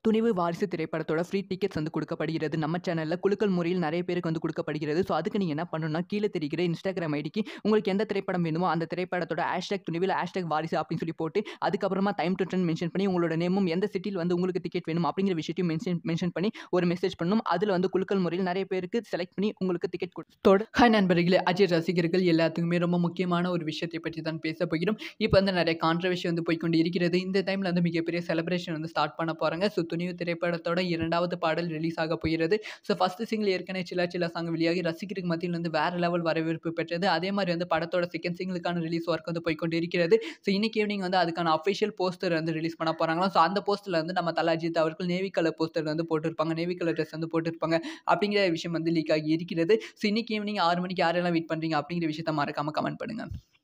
துணிவு வாரிசு திரைப்படத்தோட free tickets வந்து கொடுக்கப்படுகிறது நம்ம சேனலில் குலுக்கல் முறையில் நிறைய பேருக்கு வந்து கொடுக்கப்படுகிறது ஸோ அதுக்கு நீங்கள் என்ன பண்ணணும்னா கீழே தெரிகிற இன்ஸ்டாகிராம் ஐடிக்கு உங்களுக்கு எந்த திரைப்படம் வேணுமோ அந்த திரைப்படத்தோட ஹேஷ்டாக் துணிவில் ஹேஷ்டாக் வாரிசு அப்படின்னு சொல்லி போட்டு அதுக்கப்புறமா டைம் டு ட்ரெண்ட் மென்ஷன் பண்ணி உங்களோட நேமும் எந்த சிட்டியில் வந்து உங்களுக்கு டிக்கெட் வேணும் அப்படிங்கிற விஷயத்தையும் மென்ஷன் மென்ஷன் பண்ணி ஒரு மெசேஜ் பண்ணணும் அதில் வந்து குலுக்கல் முறையில் நிறைய பேருக்கு செலக்ட் பண்ணி உங்களுக்கு டிக்கெட் கொடுத்தோட ஹாய் நண்பர்களே அஜய் ரசிகர்கள் எல்லாத்துக்குமே ரொம்ப முக்கியமான ஒரு விஷயத்தை பற்றி தான் பேச போகிறோம் இப்போ வந்து நிறைய கான்ட்ரவர்ஷி வந்து போய்க்கொண்டு இருக்கிறது இந்த டைமில் வந்து மிகப்பெரிய செலிப்ரேஷன் வந்து ஸ்டார்ட் பண்ண போகிறாங்க ஸோ துணிவு திரைப்படத்தோட இரண்டாவது பாடல் ரிலீஸ் ஆக போகிறது ஸோ ஃபஸ்ட்டு சிங்கிள் ஏற்கனவே சில சில சாங் வெளியாகி ரசிகருக்கு மத்தியில் வந்து வேறு லெவல் வரவேற்பு பெற்றது அதே மாதிரி வந்து படத்தோட செகண்ட் சிங்கிளுக்கான ரிலீஸ் ஒர்க் வந்து போய்க்கொண்டு இருக்கிறது ஸோ இன்னைக்கு ஈவினிங் வந்து அதுக்கான அஃபிஷியல் போஸ்டர் வந்து ரிலீஸ் பண்ண போகிறாங்களா ஸோ அந்த போஸ்டரில் வந்து நம்ம தல அஜித் அவர்கள் நேவி கலர் போஸ்டர் வந்து போட்டிருப்பாங்க நேவி கலர் ட்ரெஸ் வந்து போட்டிருப்பாங்க அப்படிங்கிற விஷயம் வந்து லீக் ஆகி இருக்கிறது ஸோ இன்னைக்கு ஈவினிங் ஆறு மணிக்கு யாரெல்லாம் வெயிட் பண்ணுறீங்க அப்படிங்கிற விஷயத்த மறக்காமல் கமெண்ட் பண்ணுங்கள்